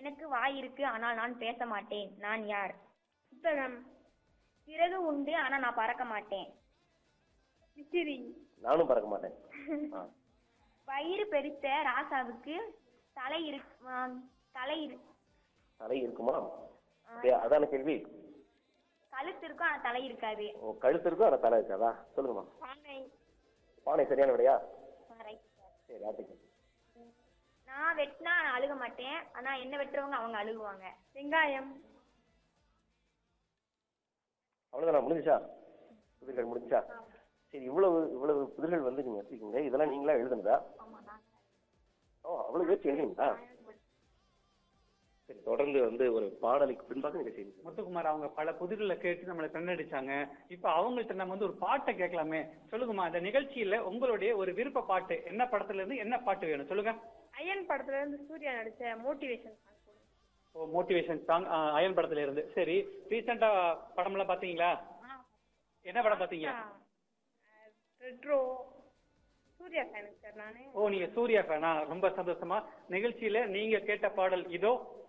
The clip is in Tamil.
எனக்கு வாய் இருக்கு ஆனால் நான் பேச மாட்டேன் நான் யார் புத்தகம் சிறகு உண்டு ஆனா நான் பறக்க மாட்டேன் விசிறி நானும் பறக்க மாட்டேன் ஆ. வயிறு பெருத்த ராசாவுக்கு தலை இரு ஆ, தலை இரு தலை இருக்குமா அப்படியா, அதான கேள்வி கழுத்து இருக்கும் ஆனா தலை இருக்காது ஓ, கழுத்து இருக்கும் ஆனா தலை இருக்காதா சொல்லுங்கம்மா பானை பானை சரியான விடையா ஆ, right. சரி அடுத்த கேள்வி நான் வெட்டினா நான் அழுக மாட்டேன் ஆனா என்ன வெட்டுறவங்க அவங்க அழுகுவாங்க வெங்காயம் அவ்வளவுதானா முடிஞ்சுச்சா புதிர்கள் முடிஞ்சா சரி இவ்வளவு இவ்வளவு புதிர்கள் வந்து நீங்க வச்சிருக்கீங்க இதெல்லாம் நீங்களா எழுதுனதா ஓ அவ்வளவு பேச்சு எழுதுனீங்களா சரி தொடர்ந்து வந்து ஒரு பாடலுக்கு பின்பாக நீங்க செய்யுங்க முத்துக்குமார் அவங்க பல புதிர்களை கேட்டு நம்மளை கண்ணடிச்சாங்க இப்ப அவங்கள்ட்ட நம்ம வந்து ஒரு பாட்டை கேட்கலாமே சொல்லுங்கம்மா இந்த நிகழ்ச்சியில உங்களுடைய ஒரு விருப்ப பாட்டு என்ன படத்துல இருந்து என்ன பாட்டு வேணும் சொல்லுங்க அயன் படத்துல இருந்து சூர்யா நடிச்ச மோட்டிவேஷன் சாங் போடுங்க ஓ மோட்டிவேஷன் சாங் அயன் படத்துல இருந்து சரி ரீசெண்டா படம்லாம் பாத்தீங்களா என்ன படம் பாத்தீங்க ரெட்ரோ சூர்யா ஃபேனுக்கு சார் நானு ஓ நீங்க சூர்யா ஃபேனா ரொம்ப சந்தோஷமா நிகழ்ச்சியில நீங்க கேட்ட பாடல் இதோ